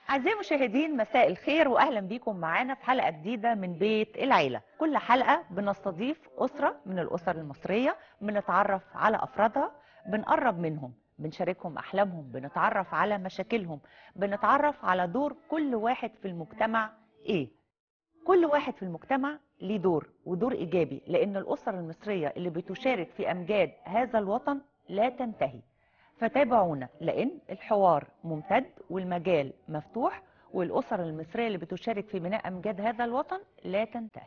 أعزائي المشاهدين مساء الخير وأهلا بيكم معانا في حلقة جديدة من بيت العيلة كل حلقة بنستضيف أسرة من الأسر المصرية بنتعرف على أفرادها بنقرب منهم بنشاركهم أحلامهم بنتعرف على مشاكلهم بنتعرف على دور كل واحد في المجتمع إيه كل واحد في المجتمع ليه دور ودور إيجابي لأن الأسر المصرية اللي بتشارك في أمجاد هذا الوطن لا تنتهي فتابعونا لأن الحوار ممتد والمجال مفتوح والأسر المصرية اللي بتشارك في بناء أمجاد هذا الوطن لا تنتهي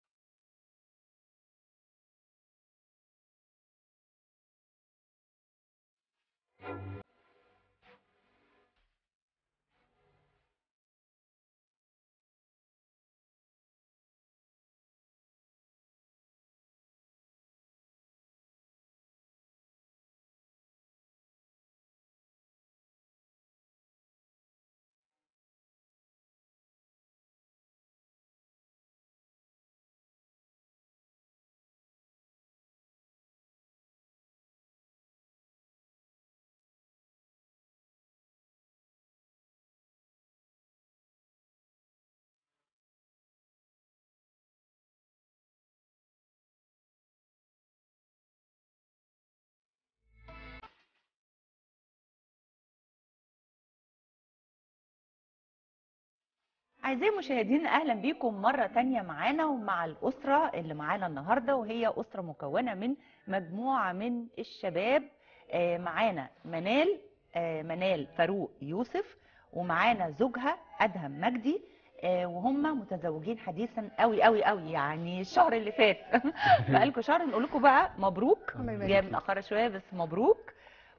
أعزائي المشاهدين أهلا بيكم مرة تانية معانا ومع الأسرة اللي معانا النهاردة وهي أسرة مكونة من مجموعة من الشباب آه، معانا منال آه، منال فاروق يوسف ومعانا زوجها أدهم مجدي آه، وهم متزوجين حديثا قوي قوي قوي يعني الشهر اللي فات بقالكم شهر نقول لكم بقى مبروك الله يبارك جايه فيك. متأخرة شوية بس مبروك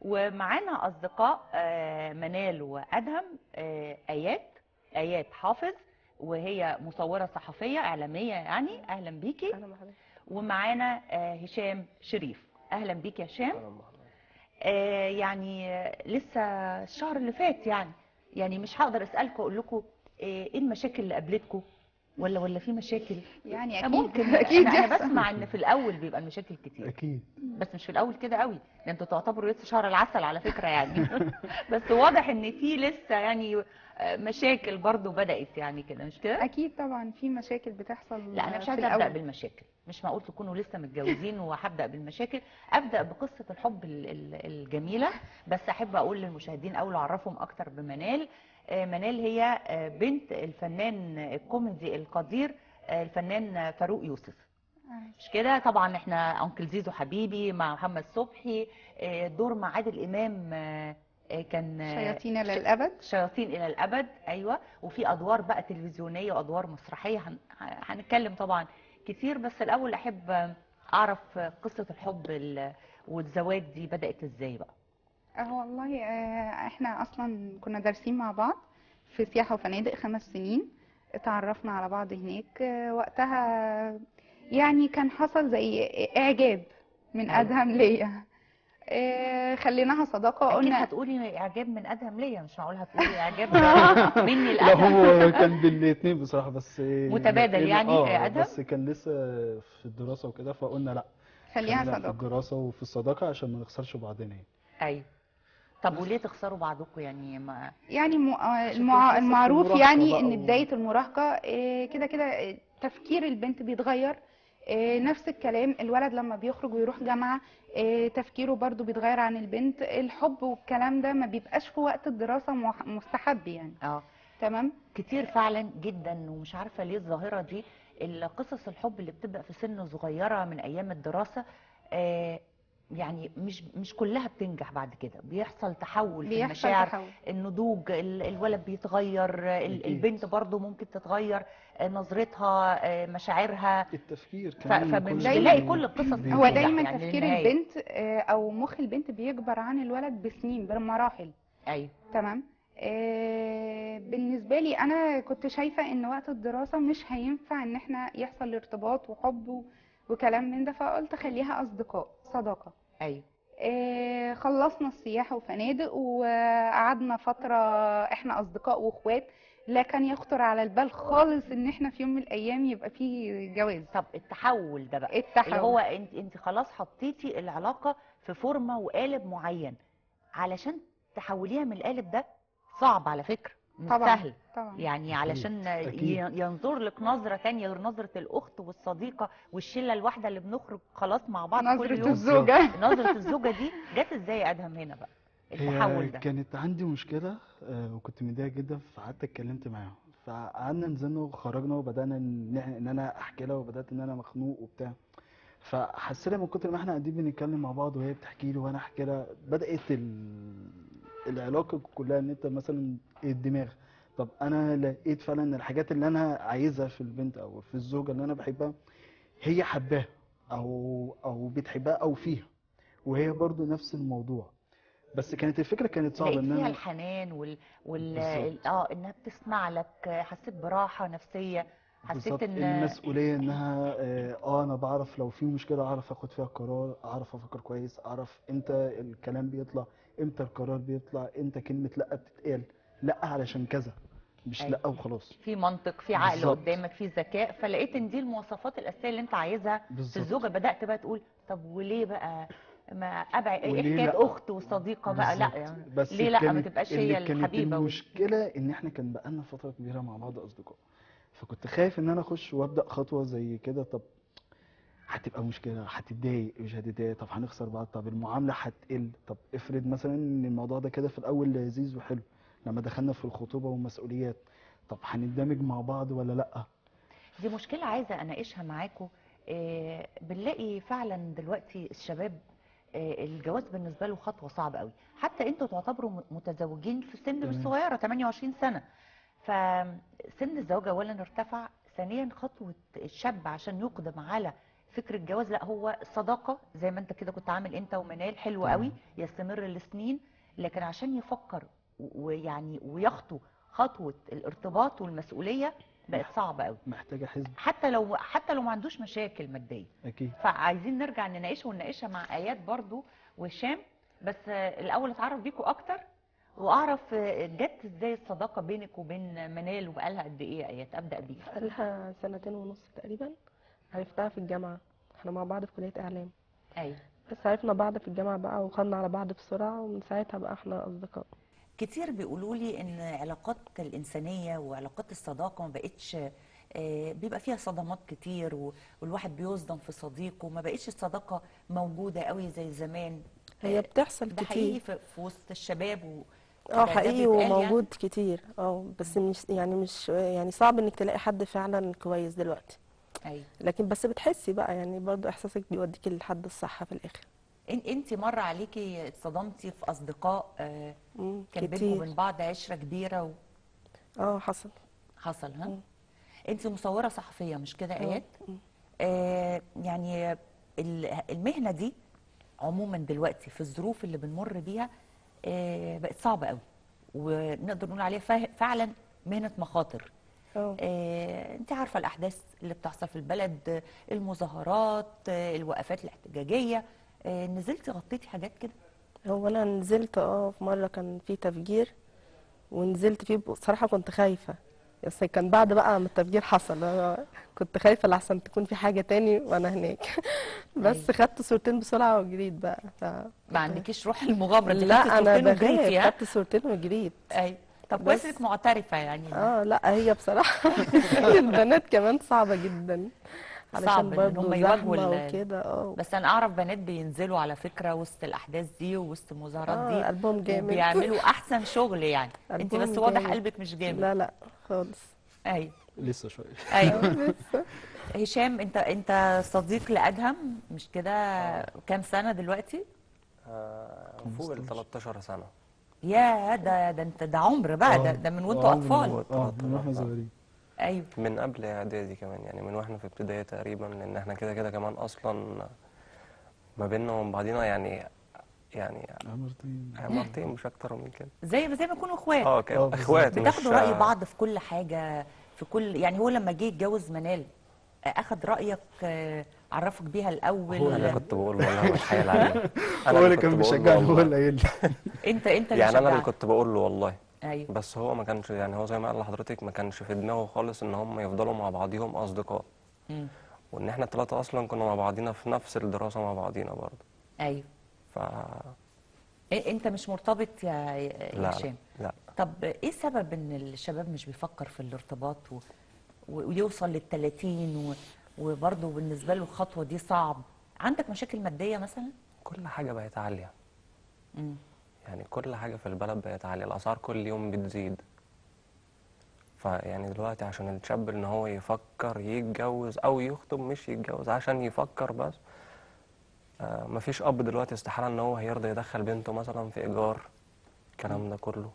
ومعانا أصدقاء آه، منال وأدهم آه، آيات آيات حافظ وهي مصورة صحفية إعلامية يعني أهلا بيكي اهلا بحضرتك ومعانا آه، هشام شريف أهلا بيك يا هشام اهلا بحضرتك آه، يعني آه، لسه الشهر اللي فات يعني يعني مش هقدر أسألكم أقول لكم آه، إيه المشاكل اللي قابلتكم ولا ولا في مشاكل يعني آه، اكيد ممكن اكيد أنا, أنا يحصل. بسمع إن في الأول بيبقى المشاكل كتير اكيد بس مش في الاول كده قوي ده انتوا تعتبروا لسه شهر العسل على فكره يعني بس واضح ان في لسه يعني آه، مشاكل برضو بدات يعني كده مش كده اكيد طبعا في مشاكل بتحصل لا انا مش في عايزه ابدا الأول. بالمشاكل مش معقول تكونوا لسه متجوزين وهبدا بالمشاكل ابدا بقصه الحب ال- ال- الجميله بس احب اقول للمشاهدين اول اعرفهم اكتر بمنال آه، منال هي آه، بنت الفنان الكوميدي القدير آه، الفنان فاروق يوسف آه. مش كده طبعا احنا انكل زيزو حبيبي مع محمد صبحي آه، دور مع عادل امام آه، آه، كان آه، شياطين ش- للابد شياطين الى الابد ايوه وفي ادوار بقى تلفزيونيه وادوار مسرحيه هن- هنتكلم طبعا كتير بس الاول احب اعرف قصه الحب ال- والزواج دي بدات ازاي بقى اه والله آه، احنا اصلا كنا دارسين مع بعض في سياحة وفنادق خمس سنين اتعرفنا على بعض هناك آه، وقتها يعني كان حصل زي اعجاب من أيوة. ادهم ليا آه، خليناها صداقة اكيد قلنا هتقولي اعجاب من ادهم ليا مش معقول هتقولي اعجاب مني لا لادهم هو كان بالاثنين بصراحه بس متبادل يعني اه يا أدهم؟ بس كان لسه في الدراسه وكده فقلنا لا خليها خلينا في صداقة الدراسه وفي الصداقه عشان ما نخسرش بعضنا يعني ايوه طب وليه تخسروا بعضكم يعني ما يعني م- آه، عشان المع... كانت لسه في المعروف المراهقة يعني بقى ان و- بداية المراهقة آه، كده كده آه، تفكير البنت بيتغير آه، نفس الكلام الولد لما بيخرج ويروح جامعة آه، تفكيره برضو بيتغير عن البنت الحب والكلام ده ما بيبقاش في وقت الدراسة مح- مستحب يعني اه تمام كتير فعلا جدا ومش عارفه ليه الظاهره دي القصص الحب اللي بتبدا في سن صغيره من ايام الدراسه آه يعني مش مش كلها بتنجح بعد كده بيحصل تحول في بيحصل المشاعر تحول النضوج ال- الولد بيتغير ال- أكيد. البنت برضو ممكن تتغير آه، نظرتها آه، مشاعرها التفكير ف- كمان فبنلاقي كل- كل القصص بي- هو بتنجح دايما يعني تفكير للنهاية. البنت آه، او مخ البنت بيكبر عن الولد بسنين بمراحل ايوه تمام آه، بالنسبة لي أنا كنت شايفة إن وقت الدراسة مش هينفع إن إحنا يحصل ارتباط وحب و- وكلام من ده فقلت خليها أصدقاء صداقة ايوه آه، خلصنا السياحة وفنادق وقعدنا فترة إحنا أصدقاء وإخوات لا كان يخطر على البال خالص إن إحنا في يوم من الأيام يبقى في جواز طب التحول ده بقى اللي التحول هو انت انت خلاص حطيتي العلاقه في فورمه وقالب معين علشان تحوليها من القالب ده صعب على فكره مش طبعا سهل طبعا يعني علشان أكيد. ي- ينظر لك نظرة تانية غير نظرة الأخت والصديقة والشلة الواحدة اللي بنخرج خلاص مع بعض كل نظرة يوم الزوجة نظرة الزوجة دي جت ازاي يا أدهم هنا بقى التحول هي ده كانت عندي مشكلة آه، وكنت متضايق جدا فقعدت اتكلمت معاهم فقعدنا نزلنا وخرجنا وبدأنا ان إحنا- ان انا احكي لها وبدأت ان انا مخنوق وبتاع فحسينا من كتر ما احنا قاعدين بنتكلم مع بعض وهي بتحكي لي وانا احكي لها بدأت ال... العلاقة كلها ان انت مثلا الدماغ طب انا لقيت فعلا ان الحاجات اللي انا عايزها في البنت او في الزوجة اللي انا بحبها هي حباها او او بتحبها او فيها وهي برضو نفس الموضوع بس كانت الفكرة كانت صعبة لقيت ان فيها انا الحنان وال, وال... بالظبط. اه انها بتسمع لك حسيت براحة نفسية حسيت بالظبط ان المسؤولية انها اه آه، انا بعرف لو في مشكلة اعرف اخد فيها قرار اعرف افكر كويس اعرف امتى الكلام بيطلع امتى القرار بيطلع امتى كلمة لا بتتقال لا علشان كذا مش أيوة. لا وخلاص في منطق في عقل بالظبط. قدامك في ذكاء فلقيت ان دي المواصفات الاساسيه اللي انت عايزها في بالظبط الزوجه بدات بقى تقول طب وليه بقى ما ابعد ايه وليه حكايه لأ؟ اخت وصديقه بقى لا بالظبط. يعني بس ليه لا ما كانت تبقاش اللي هي كانت الحبيبه وال- المشكلة ان احنا كان بقالنا فترة كبيرة مع بعض اصدقاء فكنت خايف ان انا اخش وابدأ خطوة زي كده طب هتبقى مشكلة هتتضايق مش هتتضايق طب هنخسر بعض طب المعاملة هتقل طب افرض مثلا ان الموضوع ده كده في الاول لذيذ وحلو لما دخلنا في الخطوبة والمسؤوليات طب هنندمج مع بعض ولا لا دي مشكله عايزه اناقشها معاكم آه، بنلاقي فعلا دلوقتي الشباب آه، الجواز بالنسبه له خطوه صعبه قوي حتى انتوا تعتبروا م- متزوجين في سن مش تمام. صغيره 28 سنه فسن الزواج اولا ارتفع ثانيا خطوه الشاب عشان يقدم على فكره الجواز لا هو الصداقه زي ما انت كده كنت عامل انت ومنال حلو تمام. قوي يستمر لسنين لكن عشان يفكر و- ويعني ويخطو خطوه الارتباط والمسؤوليه بقت صعبه قوي محتاجة حزب حتى لو حتى لو ما عندوش مشاكل ماديه اكيد فعايزين نرجع نناقشها ونناقشها مع ايات برضو وهشام بس آه، الاول اتعرف بيكوا اكتر واعرف آه، جت ازاي الصداقه بينك وبين منال وبقالها قد ايه يا ايات ابدا بيك بقالها سنتين ونص تقريبا عرفتها في الجامعة احنا مع بعض في كلية إعلام ايوه بس عرفنا بعض في الجامعة بقى وخدنا على بعض بسرعة ومن ساعتها بقى احنا أصدقاء كتير بيقولوا لي ان علاقات الانسانيه وعلاقات الصداقه ما بقتش آه، بيبقى فيها صدمات كتير و- والواحد بيصدم في صديقه ما بقتش الصداقه موجوده قوي زي زمان هي بتحصل ده حقيقي كتير في في وسط الشباب و اه ده- ده حقيقي بيتقال يعني؟ وموجود كتير اه بس مش يعني مش يعني صعب انك تلاقي حد فعلا كويس دلوقتي ايوه لكن بس بتحسي بقى يعني برضو احساسك بيوديكي للحد الصح في الاخر إن- انت مره عليكي اتصدمتي في اصدقاء آه، مم، كان بينكم كتير وبين بعض عشره كبيره اه حصل وحصل ها مم. انت مصوره صحفيه مش كده آه، ايات مم. آه يعني ال- المهنه دي عموما دلوقتي في الظروف اللي بنمر بيها آه بقت صعبه قوي ونقدر نقول عليها فه- فعلا مهنه مخاطر اه آه انت عارفه الاحداث اللي بتحصل في البلد آه، المظاهرات آه الوقفات الاحتجاجيه آه نزلتي غطيتي حاجات كده هو انا نزلت اه في مره كان في تفجير ونزلت فيه بصراحه كنت خايفه بس كان بعد بقى ما التفجير حصل أنا كنت خايفه لحسن تكون في حاجه تاني وانا هناك بس أيوة. خدت صورتين بسرعه وجريت بقى ف... ما عندكيش روح المغامره دي لا خدتي انا صورتين وجريتي، بخاف ها؟ خدت صورتين وجريت اي طب كويس بس- انك معترفه يعني اه لا هي بصراحه البنات كمان صعبه جدا صعب علشان إن برضه هم يواجهوا زحمه ال- وكده اه بس انا اعرف بنات بينزلوا على فكره وسط الاحداث دي ووسط المظاهرات اه دي قلبهم جامد وبيعملوا احسن شغل يعني انت قلبهم بس واضح جامد. قلبك مش جامد لا لا خالص ايوه لسه شوية ايوه لسه هشام انت انت صديق لادهم مش كده كام سنه دلوقتي آه، فوق ال 13 سنة يا ده ده انت ده عمر بقى ده, آه، ده من آه، وانتوا من- اطفال اه من واحنا صغيرين ايوه من قبل إعدادي كمان يعني من واحنا في ابتدائي تقريبا لأن احنا كده كده كمان أصلا ما بيننا وبين بعضينا يعني يعني عمرتين مرتين مش أكتر من كده زي زي ما يكونوا اخوات اه آه، ك- بالظبط. إخوات مش بتاخدوا راي بعض في كل حاجه في كل يعني هو لما جه يتجوز منال اخد رايك آه، عرفك بيها الاول هو أنا كنت بقول له والله بتحايل عليه أنا هو اللي كنت كان بقول له بيشجعني هو والله. اللي قايل لي انت انت اللي يعني أنا اللي شجعت. كنت بقول له والله ايوه بس هو ما كانش يعني هو زي ما قال لحضرتك ما كانش في دماغه خالص ان هم يفضلوا مع بعضيهم اصدقاء مم. وان احنا الثلاثه اصلا كنا مع بعضينا في نفس الدراسه مع بعضينا برضه ايوه ف إيه- انت مش مرتبط يا يا لا هشام لا طب ايه سبب ان الشباب مش بيفكر في الارتباط و... و- ويوصل لل 30 و... وبرضه بالنسبه له الخطوه دي صعب عندك مشاكل ماديه مثلا كل حاجة بقت عالية مم. يعني كل حاجة في البلد بقت عالية الأسعار كل يوم بتزيد فيعني دلوقتي عشان الشاب إن هو يفكر يتجوز أو يخطب مش يتجوز عشان يفكر بس آه مفيش أب دلوقتي استحالة إن هو هيرضى يدخل بنته مثلا في إيجار الكلام ده كله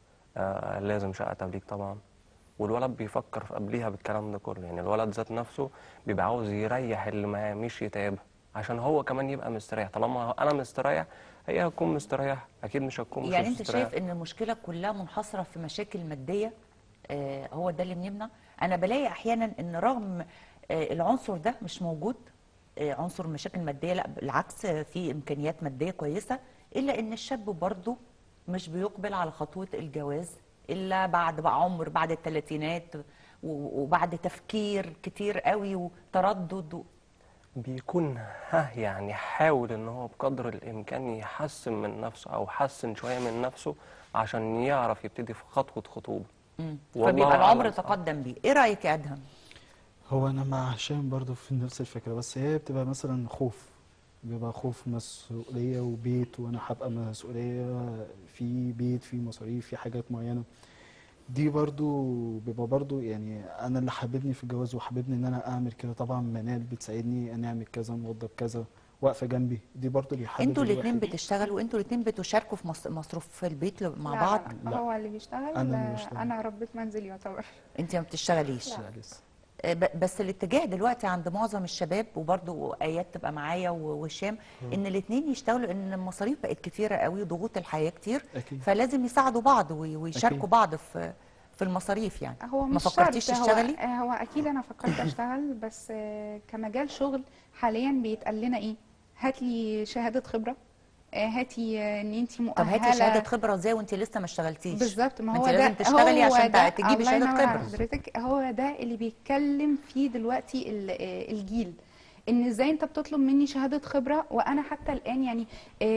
آه لازم شقة تمليك طبعا والولد بيفكر في قبليها بالكلام ده كله يعني الولد ذات نفسه بيبقى عاوز يريح اللي معاه مش يتعبها عشان هو كمان يبقى مستريح طالما انا مستريح هي هتكون مستريح اكيد مش هتكون مش يعني انت مستريح شايف ان المشكله كلها منحصره في مشاكل ماديه آه هو ده اللي بنمنع انا بلاقي احيانا ان رغم آه العنصر ده مش موجود آه عنصر المشاكل الماديه لا بالعكس آه، في امكانيات ماديه كويسه الا ان الشاب برضه مش بيقبل على خطوه الجواز الا بعد بقى عمر بعد الثلاثينات و- وبعد تفكير كتير قوي وتردد و... بيكون ها يعني حاول ان هو بقدر الامكان يحسن من نفسه او حسن شويه من نفسه عشان يعرف يبتدي في خطوه خطوبه مم. والله فبيبقى العمر أعلم. تقدم بيه ايه رايك يا ادهم هو انا مع هشام برضو في نفس الفكره بس هي بتبقى مثلا خوف بيبقى خوف مسؤوليه وبيت وانا هبقى مسؤوليه في بيت في مصاريف في حاجات معينه دي برضو بيبقى برضو يعني انا اللي حاببني في الجواز وحاببني ان انا اعمل كده طبعا منال بتساعدني ان اعمل كذا موظف كذا واقفه جنبي دي برضو بيحبب انتوا الاثنين الواحد. بتشتغلوا انتوا الاثنين بتشاركوا في مص- مصروف في البيت ل- مع لا، بعض لا، لا. هو اللي بيشتغل أنا اللي بشتغل. انا ربة منزل يعتبر انت ما بتشتغليش لا لسه آه، ب- بس الاتجاه دلوقتي عند معظم الشباب وبرضو ايات تبقى معايا و- وهشام ان الاثنين يشتغلوا ان المصاريف بقت كتيره قوي ضغوط الحياه كتير اكيد فلازم يساعدوا بعض وي- ويشاركوا أكيد. بعض في في المصاريف يعني هو ما مش فكرتيش شرط، هو- تشتغلي؟ آه، هو اكيد انا فكرت اشتغل بس آه، كمجال شغل حاليا بيتقال لنا ايه هات لي شهاده خبره آه، هاتي آه، ان انت طب مؤهله هاتي شهاده خبره ازاي وانت لسه ما اشتغلتيش بالظبط ما ما هو انت ده لازم تشتغلي هو عشان ده تجيبي الله شهادة ينور على خبرة. حضرتك هو ده اللي بيتكلم فيه دلوقتي ال- آه، الجيل ان ازاي انت بتطلب مني شهاده خبره وانا حتى الان يعني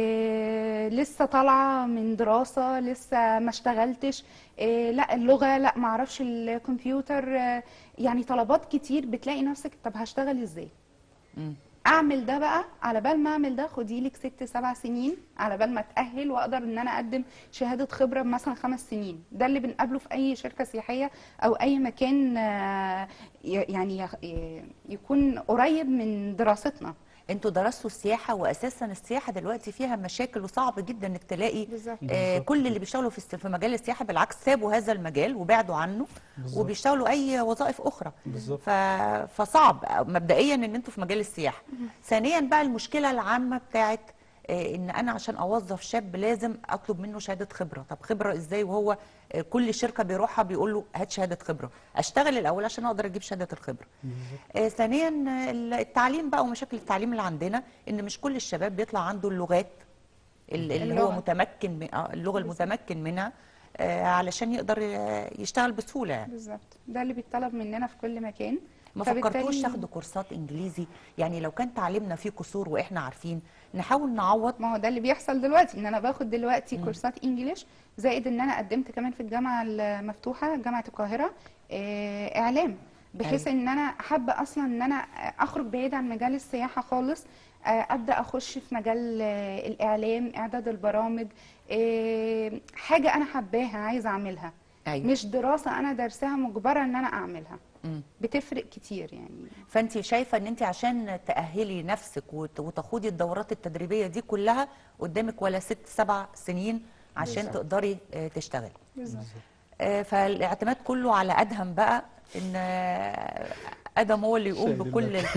آه لسه طالعه من دراسه لسه ما اشتغلتش آه لا اللغه لا ما اعرفش الكمبيوتر آه يعني طلبات كتير بتلاقي نفسك طب هشتغل ازاي مم. اعمل ده بقى على بال ما اعمل ده خدي لك ست سبع سنين على بال ما اتاهل واقدر ان انا اقدم شهاده خبره مثلا خمس سنين ده اللي بنقابله في اي شركه سياحيه او اي مكان آه، ي- يعني يخ- ي- يكون قريب من دراستنا انتوا درستوا السياحه واساسا السياحه دلوقتي فيها مشاكل وصعب جدا انك تلاقي بالظبط آه بالظبط كل كده. اللي بيشتغلوا في الس- في مجال السياحه بالعكس سابوا هذا المجال وبعدوا عنه بالظبط وبيشتغلوا اي وظائف اخرى بالظبط ف... فصعب مبدئيا ان انتوا في مجال السياحه ثانيا بقى المشكله العامه بتاعت آه، ان انا عشان اوظف شاب لازم اطلب منه شهاده خبره طب خبره ازاي وهو آه، كل شركه بيروحها بيقول له هات شهاده خبره اشتغل الاول عشان اقدر اجيب شهاده الخبره بالظبط آه، ثانيا آه، التعليم بقى ومشاكل التعليم اللي عندنا ان مش كل الشباب بيطلع عنده اللغات ال- اللي هو اللغة. متمكن من آه، اللغه بالظبط. المتمكن منها آه، علشان يقدر آه، يشتغل بسهوله يعني بالظبط ده اللي بيطلب مننا في كل مكان ما فبالتالي- فكرتوش تاخدوا كورسات انجليزي يعني لو كان تعليمنا فيه قصور واحنا عارفين نحاول نعوض ما هو ده اللي بيحصل دلوقتي ان انا باخد دلوقتي مم. كورسات انجليش زائد ان انا قدمت كمان في الجامعه المفتوحه جامعه القاهره آه، اعلام بحيث ان انا حابه اصلا ان انا اخرج بعيد عن مجال السياحه خالص آه، ابدا اخش في مجال آه، الاعلام اعداد البرامج آه، حاجه انا حباها عايزه اعملها ايوه مش دراسه انا دارساها مجبره ان انا اعملها مم. بتفرق كتير يعني فانت شايفه ان انت عشان تاهلي نفسك وت- وتخوضي الدورات التدريبيه دي كلها قدامك ولا ست سبع سنين عشان بالظبط. تقدري آه، تشتغلي بالظبط آه، فالاعتماد كله على ادهم بقى ان آه، ادهم هو اللي يقوم شاهد بكل ال...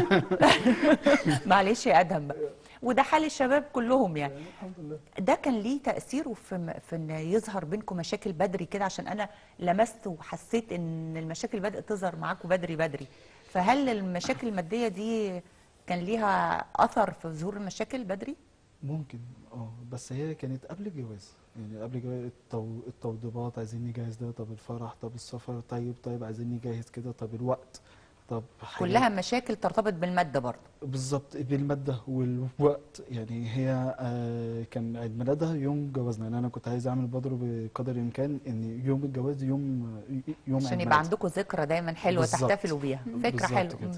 معلش يا ادهم بقى وده حال الشباب كلهم يعني الحمد لله ده كان ليه تأثيره في م- في ان يظهر بينكم مشاكل بدري كده عشان انا لمست وحسيت ان المشاكل بدأت تظهر معاكم بدري بدري فهل المشاكل المادية دي كان ليها أثر في ظهور المشاكل بدري؟ ممكن اه بس هي كانت قبل الجواز يعني قبل الجواز التو... التوضيبات عايزين نجهز ده طب الفرح طب السفر طيب طيب عايزين نجهز كده طب الوقت طب حاجة كلها مشاكل ترتبط بالماده برضه بالظبط بالمادة والوقت يعني هي آه، كان عيد ميلادها يوم جوازنا يعني انا كنت عايز اعمل بدره بقدر الامكان ان يوم الجواز يوم يوم عشان عيد يبقى ميلادها عندكم ذكرى دايما حلوه بالظبط. تحتفلوا بيها فكره بالظبط حلوه كده. مم.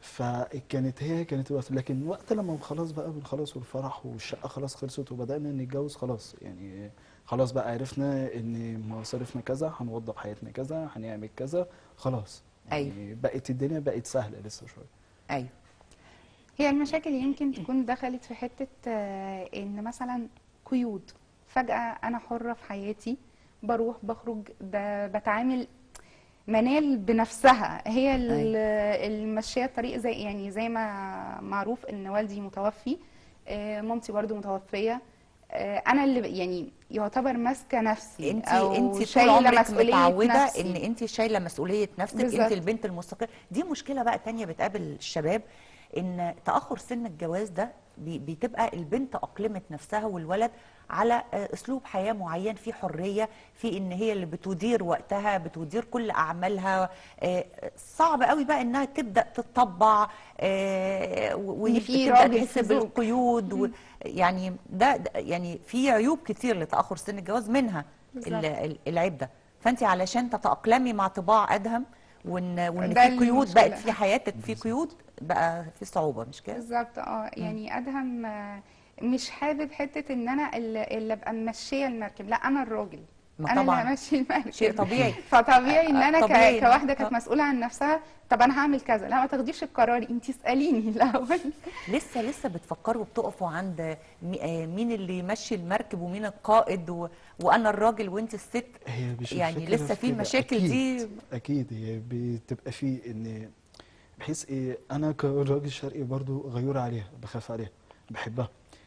فكانت هي كانت الوقت لكن وقت لما خلاص بقى بنخلص والفرح والشقة خلاص خلصت وبدأنا نتجوز خلاص يعني خلاص بقى عرفنا ان مصاريفنا كذا هنوضب حياتنا كذا هنعمل كذا خلاص يعني بقت الدنيا بقت سهلة لسه شوية ايوه هي المشاكل يمكن تكون دخلت في حتة آه، ان مثلا قيود فجأة انا حرة في حياتي بروح بخرج ب- بتعامل منال بنفسها هي ال- المشية الطريق زي يعني زي ما معروف ان والدي متوفي آه، مامتي برضو متوفية آه، انا اللي ب- يعني يعتبر ماسكة نفسي انت او انت طول شايلة عمرك مسؤولية متعوده نفسي. ان انت شايله مسؤوليه نفسك بالظبط. انت البنت المستقله دي مشكله بقى تانية بتقابل الشباب ان تاخر سن الجواز ده بي- بتبقى البنت اقلمت نفسها والولد على آه، اسلوب حياه معين في حريه في ان هي اللي بتدير وقتها بتدير كل اعمالها آه، صعب قوي بقى انها تبدا تتطبع آه، و- إن في وتبدا راجل تحس في زوج. بالقيود و- يعني ده ده- يعني في عيوب كتير لتاخر سن الجواز منها بالظبط. ال- ال- العيب ده فانت علشان تتاقلمي مع طباع ادهم وان وان ده في قيود المشكلة. بقت في حياتك في قيود بقى في صعوبه مش كده بالظبط اه يعني ادهم آه، مش حابب حته ان انا اللي, اللي ابقى ممشيه المركب لا انا الراجل ما انا طبعاً. اللي همشي المركب شيء طبيعي فطبيعي ان انا طبيعي. ك... كواحده كانت آه. مسؤوله عن نفسها طب انا هعمل كذا لا ما تاخديش القرار انت اساليني الاول لسه لسه بتفكروا بتقفوا عند مي- آه، مين اللي يمشي المركب ومين القائد و... وانا الراجل وانت الست هي مش يعني الفكرة لسه في كده. المشاكل أكيد دي اكيد هي بتبقى في ان بحيث ايه انا كراجل شرقي برضو غيور عليها بخاف عليها بحبها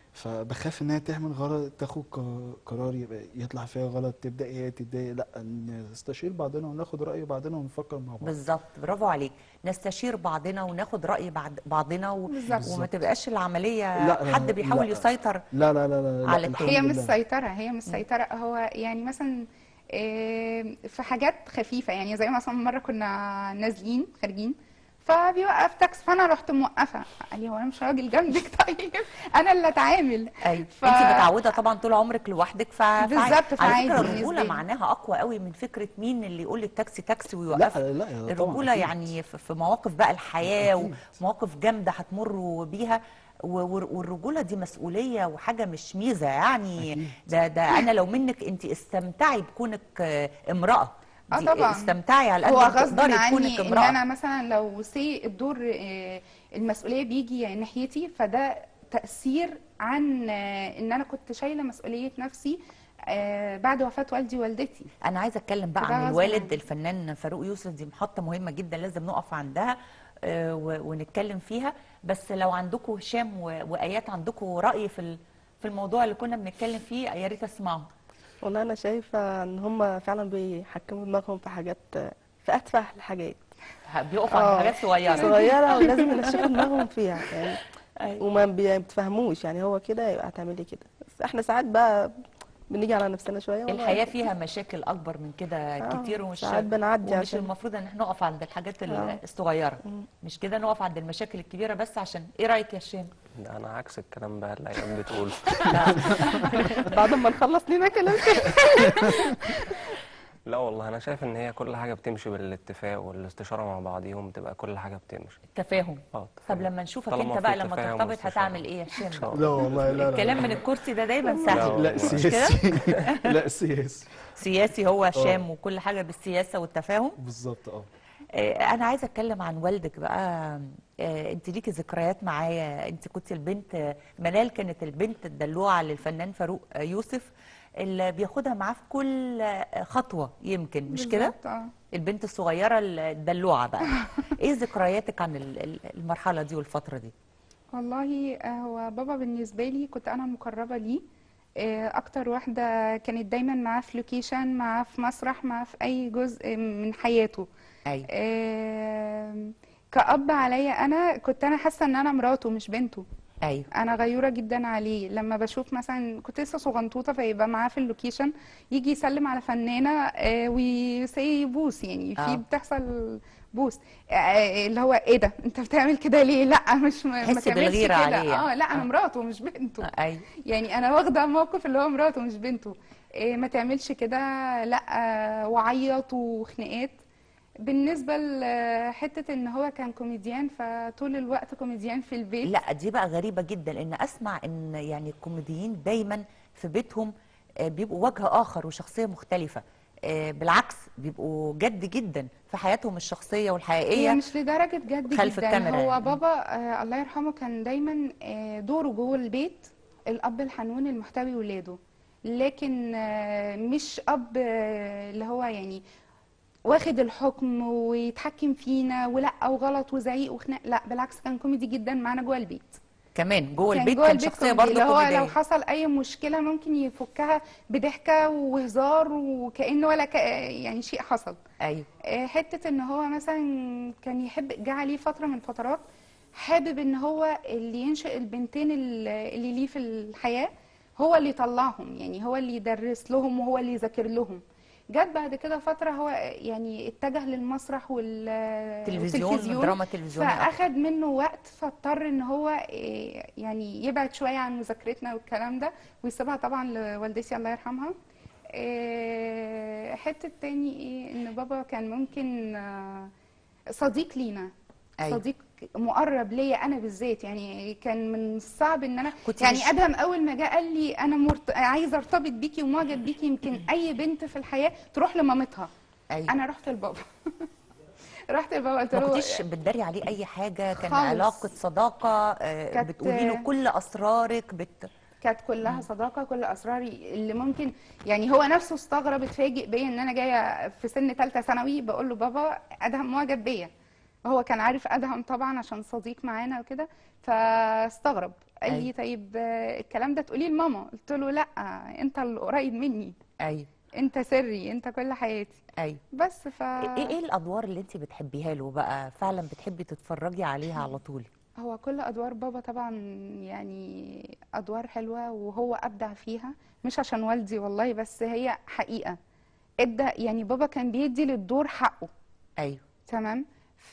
فبخاف انها تعمل غلط تاخد ق- قرار يبقى يطلع فيها غلط تبدا هي تتضايق لا نستشير بعضنا وناخد راي بعضنا ونفكر مع بعض بالظبط برافو عليك نستشير بعضنا وناخد راي بعض بعضنا و... بالظبط. وما تبقاش العمليه لا، لا، حد بيحاول لا. يسيطر لا لا لا لا, لا على الحمد هي مش لله. سيطره هي مش سيطره هو يعني مثلا آه، في حاجات خفيفه يعني زي مثلا مره كنا نازلين خارجين فبيوقف تاكسي فانا رحت موقفه قال لي هو انا مش راجل جنبك طيب انا اللي اتعامل ايوه ف- انت متعوده طبعا طول عمرك لوحدك ف بالظبط، على فعادي فكره بالنسبة الرجوله لي. معناها اقوى قوي من فكره مين اللي يقول للتاكسي تاكسي لا ويوقف لا يا طبعا الرجوله أكيد. يعني في في مواقف بقى الحياه أكيد. ومواقف جامده هتمروا بيها و- و- والرجوله دي مسؤوليه وحاجه مش ميزه يعني أكيد. ده ده انا لو منك انت استمتعي بكونك آه، امراه اه دي طبعا استمتعي على قد هو ما غصب تقدري عني كونك ان امراه انا مثلا لو سي الدور آه، المسؤوليه بيجي ناحيتي فده تاثير عن آه، ان انا كنت شايله مسؤوليه نفسي آه، بعد وفاه والدي ووالدتي انا عايزه اتكلم بقى فده عن غصب الوالد عني. الفنان فاروق يوسف دي محطه مهمه جدا لازم نقف عندها آه، و- ونتكلم فيها بس لو عندكم هشام و- وايات عندكم راي في ال- في الموضوع اللي كنا بنتكلم فيه يا ريت اسمعه والله انا شايفه ان هم فعلا بيحكموا دماغهم في حاجات في اتفه الحاجات بيقفوا عند آه، حاجات صغيره صغيره ولازم ينشفوا دماغهم فيها يعني أيوة. وما بي- بتفهموش يعني هو كده يبقى هتعملي كده بس احنا ساعات بقى بنيجي على نفسنا شويه والله. الحياه فيها مشاكل اكبر من كده آه، كتير ومش ساعات بنعدي ومش عشان- المفروض ان احنا نقف عند الحاجات ال- آه. الصغيره مم. مش كده نقف عند المشاكل الكبيره بس عشان ايه رايك يا هشام ده انا عكس الكلام بقى اللي ايام بتقول بعد ما نخلص لينا كلام كده لا والله انا شايف ان هي كل حاجه بتمشي بالاتفاق والاستشاره مع بعضيهم تبقى كل حاجه بتمشي التفاهم اه طب تفاهم. لما نشوفك طالما انت بقى في لما تفاهم ترتبط واستشارة. هتعمل ايه يا هشام إن شاء لا والله لا لا الكلام لا. من الكرسي ده دايما لا سهل والله. لا مش سياسي لا سياسي سياسي هو هشام وكل حاجه بالسياسه والتفاهم بالظبط اه آه، انا عايزه اتكلم عن والدك بقى آه، انت ليكي ذكريات معايا انت كنت البنت آه، منال كانت البنت الدلوعه للفنان فاروق آه، يوسف اللي بياخدها معاه في كل آه، خطوه يمكن مش كده بالظبط، اه البنت الصغيره الدلوعه بقى ايه ذكرياتك عن ال- ال- المرحله دي والفتره دي والله آه، هو بابا بالنسبة لي كنت أنا المقربة ليه آه، أكتر واحدة كانت دايما معاه في لوكيشن معاه في مسرح معاه في أي جزء من حياته ايوه آم، كأب عليا أنا كنت أنا حاسة إن أنا مراته مش بنته ايوه انا غيوره جدا عليه لما بشوف مثلا كنت لسه صغنطوطه فيبقى معاه في اللوكيشن يجي يسلم على فنانه آه، ويسي بوس يعني آه. في بتحصل بوس آه، اللي هو ايه ده انت بتعمل كده ليه لا مش ما تحسي تعملش بالغيرة كده عليه يعني. اه لا انا آه. مراته مش بنته ايوه يعني انا واخده موقف اللي هو مراته مش بنته إيه ما تعملش كده لا آه، وعيط وخناقات بالنسبه لحته ان هو كان كوميديان فطول الوقت كوميديان في البيت لا دي بقى غريبة جدا ان اسمع ان يعني الكوميديين دايما في بيتهم آه، بيبقوا وجه اخر وشخصية مختلفة آه، بالعكس بيبقوا جد جدا في حياتهم الشخصية هي والحقيقية مش لدرجة جد خلف جدا الكاميرا هو يعني. بابا آه الله يرحمه كان دايما آه دوره جوه البيت الأب الحنون المحتوي ولاده لكن آه مش أب آه اللي هو يعني واخد الحكم ويتحكم فينا ولا وغلط وزعيق وخناق لا بالعكس كان كوميدي جدا معانا جوه البيت كمان جوه كان البيت جوه كان البيت شخصية كوميدي، برضه اللي هو لو كوميدية حصل اي مشكله ممكن يفكها بضحكه وهزار وكانه ولا ك... يعني شيء حصل ايوه آه، حته ان هو مثلا كان يحب جه عليه فتره من الفترات حابب ان هو اللي ينشئ البنتين ال- اللي ليه في الحياه هو اللي يطلعهم يعني هو اللي يدرس لهم وهو اللي يذاكر لهم جت بعد كده فتره هو يعني اتجه للمسرح وال تلفزيون دراما تلفزيونية أكتر. فاخد منه وقت فاضطر ان هو إيه، يعني يبعد شويه عن مذاكرتنا والكلام ده ويسيبها طبعا لوالدتي الله يرحمها إيه، حته تاني ايه ان بابا كان ممكن آه، صديق لينا أيوة. صديق مقرب ليا انا بالذات يعني كان من الصعب ان انا كنت يعني مش- ادهم اول ما جه قال لي انا مرت... عايزه ارتبط بيكي ومعجب بيكي يمكن اي بنت في الحياه تروح لمامتها ايوه انا رحت لبابا رحت لبابا قلت ما له كنتيش بتداري عليه اي حاجة كان خالص. علاقة صداقة آه، كانت- بتقولي له كل اسرارك بت كانت كلها صداقه كل اسراري اللي ممكن يعني هو نفسه استغرب اتفاجئ بيا ان انا جايه في سن ثالثه ثانوي بقول له بابا ادهم معجب بيا هو كان عارف ادهم طبعا عشان صديق معانا وكده فاستغرب قال لي أيوة. طيب آه، الكلام ده تقوليه لماما قلت له لا انت اللي قريب مني ايوه انت سري انت كل حياتي ايوه بس ف ايه ايه الادوار اللي انت بتحبيها له بقى فعلا بتحبي تتفرجي عليها على طول هو كل ادوار بابا طبعا يعني ادوار حلوه وهو ابدع فيها مش عشان والدي والله بس هي حقيقه ادى يعني بابا كان بيدي للدور حقه ايوه تمام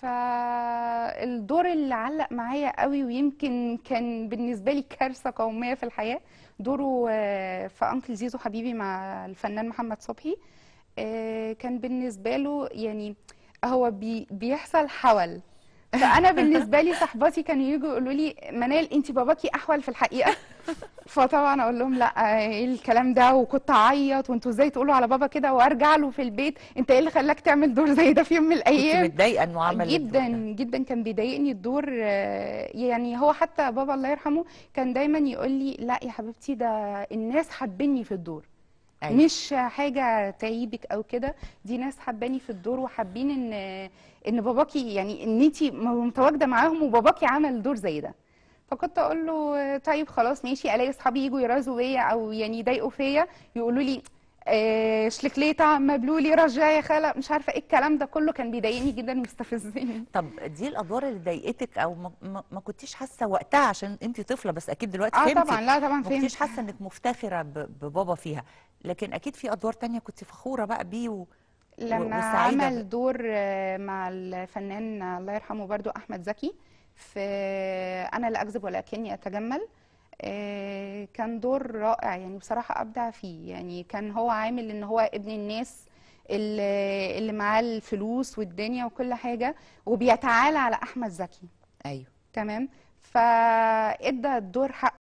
فالدور اللي علق معايا قوي ويمكن كان بالنسبه لي كارثه قوميه في الحياه دوره آه، في انكل زيزو حبيبي مع الفنان محمد صبحي آه، كان بالنسبه له يعني هو بي بيحصل حول فانا بالنسبه لي صاحباتي كانوا يجوا يقولوا لي منال انت باباكي احول في الحقيقه فطبعا اقول لهم لا ايه الكلام ده وكنت اعيط وانتوا ازاي تقولوا على بابا كده وارجع له في البيت انت ايه اللي خلاك تعمل دور زي ده في يوم من كنت الايام متضايقه انه عمل الدور جدا ده. جدا كان بيضايقني الدور آه، يعني هو حتى بابا الله يرحمه كان دايما يقول لي لا يا حبيبتي ده الناس حابيني في الدور أيوة. مش حاجه تعيبك او كده دي ناس حباني في الدور وحابين ان ان باباكي يعني ان انت متواجده معاهم وباباكي عمل دور زي ده فكنت اقول له طيب خلاص ماشي الاقي اصحابي يجوا يرازوا بيا او يعني يضايقوا فيا يقولوا لي آه، شلكليطه مبلولي رجع يا خاله مش عارفه ايه الكلام ده كله كان بيضايقني جدا ومستفزني طب دي الادوار اللي ضايقتك او ما, ما, ما كنتيش حاسه وقتها عشان انت طفله بس اكيد دلوقتي اه فهمتي طبعا لا طبعا ما كنتيش فهمت حاسه انك مفتخره ب- ببابا فيها لكن اكيد في ادوار تانية كنت فخوره بقى بيه و... لما وسعيدة عمل ب- دور آه، مع الفنان الله يرحمه برضو احمد زكي في انا لا اكذب ولكني اتجمل آه، كان دور رائع يعني بصراحة ابدع فيه يعني كان هو عامل ان هو ابن الناس اللي اللي معاه الفلوس والدنيا وكل حاجة وبيتعالى على احمد زكي ايوه تمام فادى الدور حقه